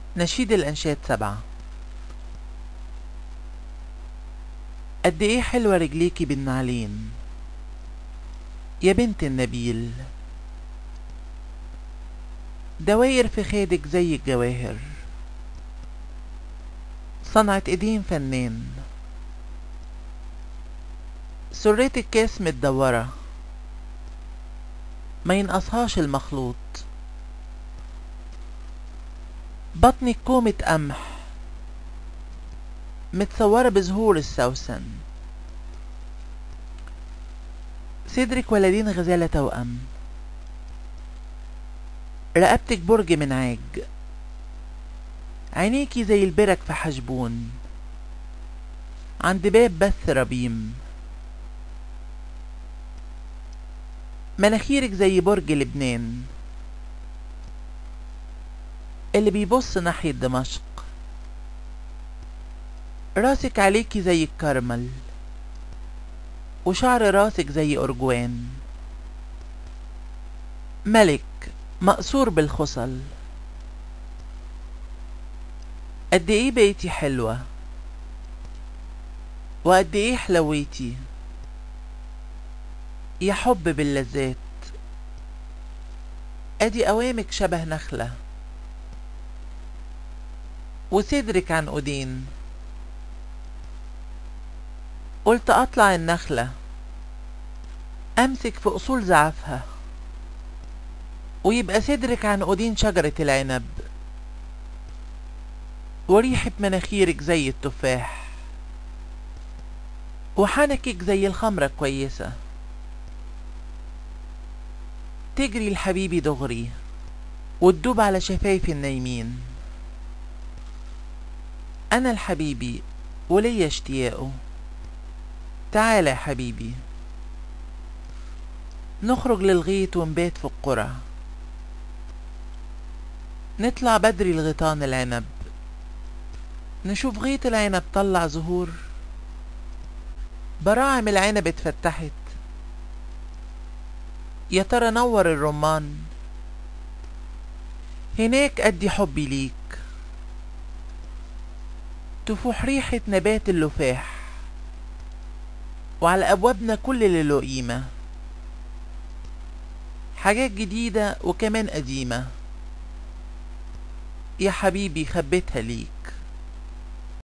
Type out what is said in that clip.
نشيد الأنشاد سبعة قد ايه حلوة رجليكي بالنعلين يا بنت النبيل دواير في خيدك زي الجواهر صنعة ايدين فنان سريتك كاس متدورة ما ينقصهاش المخلوط بطنك كومة قمح متصورة بزهور السوسن صدرك ولدين غزالة توأم رقبتك برج من عاج عينيكي زي البرك في حجبون عند باب بث ربيم مناخيرك زي برج لبنان اللي بيبص ناحية دمشق راسك عليكي زي الكرمل وشعر راسك زي أرجوان ملك مقصور بالخصل قد ايه بقيتي حلوة وقد ايه حلويتي يا حب باللذات ادي اوامك شبه نخلة وصدرك عنقودين قلت اطلع النخلة امسك في اصول زعفها ويبقى صدرك عنقودين شجرة العنب وريحة مناخيرك زي التفاح وحنكك زي الخمرة كويسة تجري لحبيبي دغري وتدوب على شفايف النايمين أنا لحبيبي وليا اشتياقه تعالى يا حبيبي نخرج للغيط ونبات في القرى نطلع بدري لغيطان العنب نشوف غيط العنب طلع زهور براعم العنب اتفتحت يا ترى نور الرمان هناك أدي حبي ليك تفوح ريحة نبات اللفاح وعلى أبوابنا كل اللي له قيمة حاجات جديدة وكمان قديمة يا حبيبي خبيتها ليك